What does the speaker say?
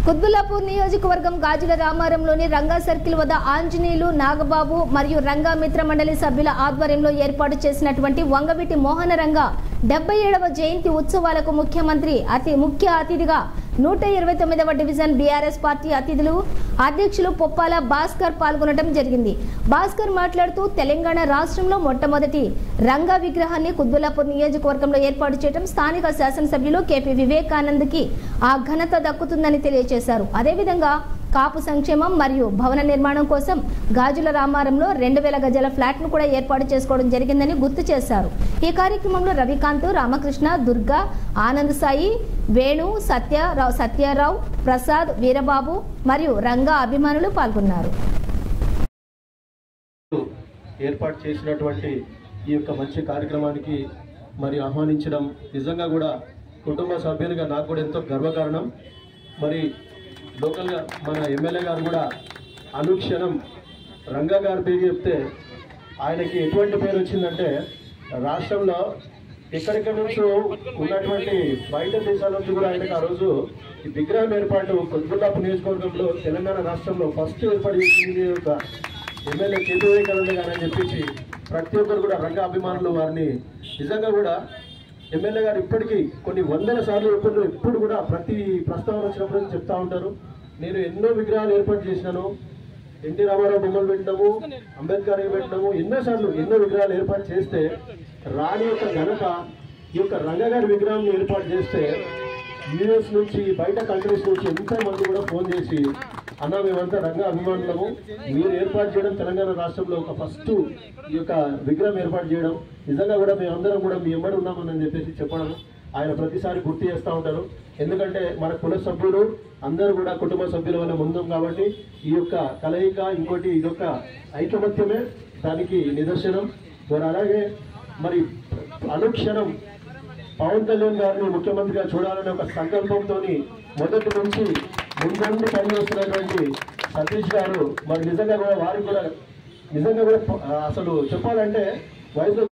కుత్బుల్లాపూర్ నియోజకవర్గం గాజుల రామారంలోని రంగా సర్కిల్ వద్ద ఆంజనేయులు నాగబాబు మరియు రంగా మిత్ర మండలి సభ్యుల ఆధ్వర్యంలో ఏర్పాటు చేసినటువంటి వంగవీటి మోహన రంగ డెబ్బై ఏడవ జయంతి ఉత్సవాలకు ముఖ్యమంత్రి అతి ముఖ్య అతిథిగా నూట ఇరవై తొమ్మిదవ డివిజన్ బీఆర్ఎస్ పార్టీ అతిథులు అధ్యక్షులు పొప్పాల భాస్కర్ పాల్గొనడం జరిగింది భాస్కర్ మాట్లాడుతూ తెలంగాణ రాష్ట్రంలో మొట్టమొదటి రంగా విగ్రహాన్ని కుత్బుల్లాపూర్ నియోజకవర్గంలో ఏర్పాటు చేయడం స్థానిక శాసనసభ్యులు కేపీ వివేకానంద్కి ఆ ఘనత దక్కుతుందని తెలియజేశారు అదేవిధంగా కాపు సంక్షేమం మరియు భవన నిర్మాణం కోసం గాజుల రామారంలో రెండు వేల గజాల ఫ్లాట్ ను కూడా ఏర్పాటు చేసుకోవడం జరిగిందని గుర్తు చేశారు ఈ కార్యక్రమంలో రవికాంత్ రామకృష్ణ దుర్గా ఆనంద్ సాయి వేణు సత్యరావు సత్యారావు ప్రసాద్ వీరబాబు మరియు రంగా అభిమానులు పాల్గొన్నారు ఏర్పాటు చేసినటువంటి ఈ యొక్క మంచి కార్యక్రమానికి మరి ఆహ్వానించడం నిజంగా కూడా కుటుంబ సభ్యులుగా నాకు కూడా ఎంతో గర్వకారణం మరి లోకల్గా మన ఎమ్మెల్యే గారు కూడా అనుక్షణం రంగా గారి పేరు చెప్తే ఆయనకి ఎటువంటి పేరు వచ్చిందంటే రాష్ట్రంలో ఎక్కడెక్కడి నుంచో ఉన్నటువంటి బయట దేశాల నుంచి కూడా ఆయనకు ఆ రోజు ఈ విగ్రహం ఏర్పాటు కొద్దిగుల్లాపు నియోజకవర్గంలో తెలంగాణ రాష్ట్రంలో ఫస్ట్ ఏర్పాటు చేసింది ఈ యొక్క ఎమ్మెల్యే కేపీ వివేకానంద గారు అని చెప్పేసి ప్రతి ఒక్కరు కూడా రంగ అభిమానులు వారిని నిజంగా కూడా ఎమ్మెల్యే గారు ఇప్పటికీ కొన్ని వందల సార్లు ఎప్పుడు ఎప్పుడు కూడా ప్రతి ప్రస్తావన వచ్చినప్పుడు చెప్తా ఉంటారు నేను ఎన్నో విగ్రహాలు ఏర్పాటు చేసినాను ఎన్టీ రామారావు బొమ్మలు పెట్టినాము అంబేద్కర్ పెట్టినాము ఎన్నోసార్లు ఎన్నో విగ్రహాలు ఏర్పాటు చేస్తే రాణి యొక్క ఘనత ఈ యొక్క రంగగారి విగ్రహం ఏర్పాటు చేస్తే యూఎస్ నుంచి బయట కంట్రీస్ నుంచి ఎంతో మంది కూడా ఫోన్ చేసి అన్న మేమంతా రంగ అభిమానులము మీరు ఏర్పాటు చేయడం తెలంగాణ రాష్ట్రంలో ఒక ఫస్ట్ ఈ యొక్క విగ్రహం ఏర్పాటు చేయడం నిజంగా కూడా మేమందరం కూడా మీ ఎమ్మడి ఉన్నామని చెప్పేసి చెప్పడం ఆయన ప్రతిసారి గుర్తు చేస్తూ ఉంటారు ఎందుకంటే మన కుల సభ్యులు అందరూ కూడా కుటుంబ సభ్యుల వల్ల ముందు కాబట్టి ఈ యొక్క కలయిక ఇంకోటి ఇదొక ఐకమత్యమే దానికి నిదర్శనం మరి అలాగే మరి అనుక్షణం పవన్ కళ్యాణ్ గారిని ముఖ్యమంత్రిగా చూడాలనే ఒక సంకల్పంతో మొదటి నుంచి ముందండి పనిచేస్తున్నటువంటి సతీష్ గారు మరి నిజంగా కూడా వారికి కూడా నిజంగా కూడా అసలు చెప్పాలంటే వయసులో